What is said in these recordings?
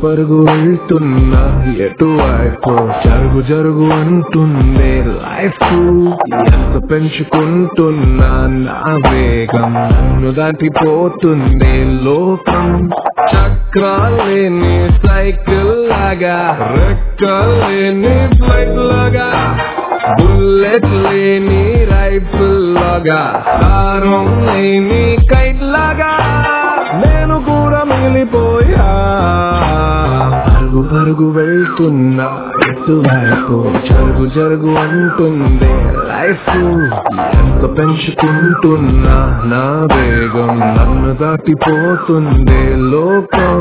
పరుగు వెళ్తున్నా ఎటువైపు జరుగు జరుగు అంటుంది లైఫ్ ఎంత పెంచుకుంటున్నా నా వేగం నన్ను దాటిపోతుంది లోకం చక్రాలేని సైకిల్ లాగా రెక్కలేని ఫ్లైట్ లాగా బుల్లెట్ లేని రైఫిల్ లాగా దారం లేని కైట్ లాగా నేను కూడా మిగిలిపోయా పరుగు పరుగు వెళ్తున్నా ఎటువైపు జరుగు జరుగు అంటుంది లైఫ్ ఎంత పెంచుకుంటున్నా నా వేగం నన్ను దాటిపోతుంది లోకం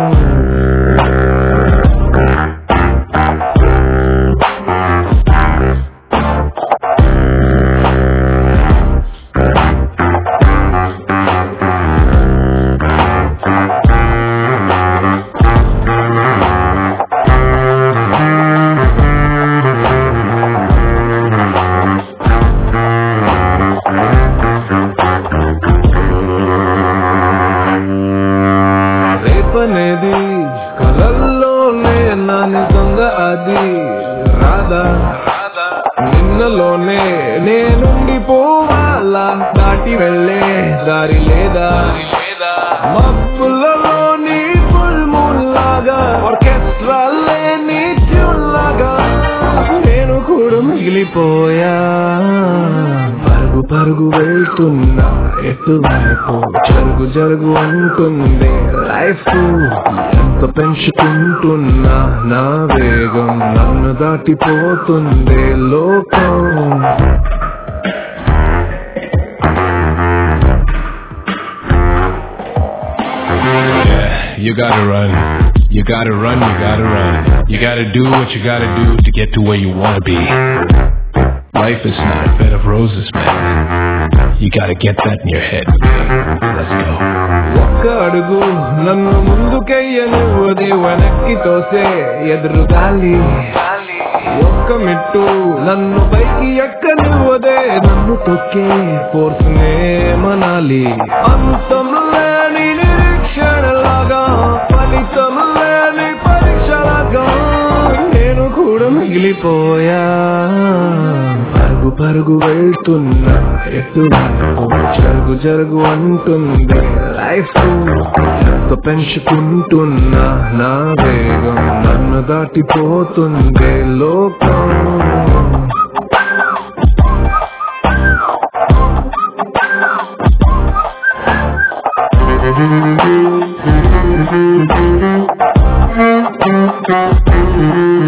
రేపనేది కలల్లోనే నా నిజంగా అది రాదా నిన్నలోనే నేనుండిపోవాలా దాటి వెళ్ళే దారి లేదా మబ్బులలోని ఫుల్ మూన్ లాగా ఆర్కెస్ట్రా లేని ట్యూన్ లాగా నేను కూడా మిగిలిపోయా పరుగు పరుగు వెళ్తున్నా ఎటువైపు జరుగు జరుగు అంటుంది లైఫ్ ఎంత పెంచుకుంటున్నా నా వేగం నన్ను దాటిపోతుంది లోకం Yeah, you gotta run. You gotta run, you gotta run. You gotta do what you gotta do to get to where you wanna be. Life is not a bed of roses, man. You gotta get that in your head. Let's go. ఒక్క అడుగు నన్ను ముందుకెయ్యనివ్వది వెనక్కి తోసే ఎదురు గాలి ఒక్క మెట్టు నన్ను పైకి ఎక్కనివ్వదే నన్ను తొక్కే ఫోర్స్ నే మనాలి అంతం లేని నిరీక్షణలాగా ఫలితం లేని పరీక్షలాగా నేను కూడా మిగిలిపోయా పరుగు పరుగు వెళ్తున్నా ఎటువైపు జరుగు జరుగు అంటుంది లైఫ్ ఎంత పెంచుకుంటున్నా నా వేగం నన్ను దాటిపోతుంది లోకం Thank you.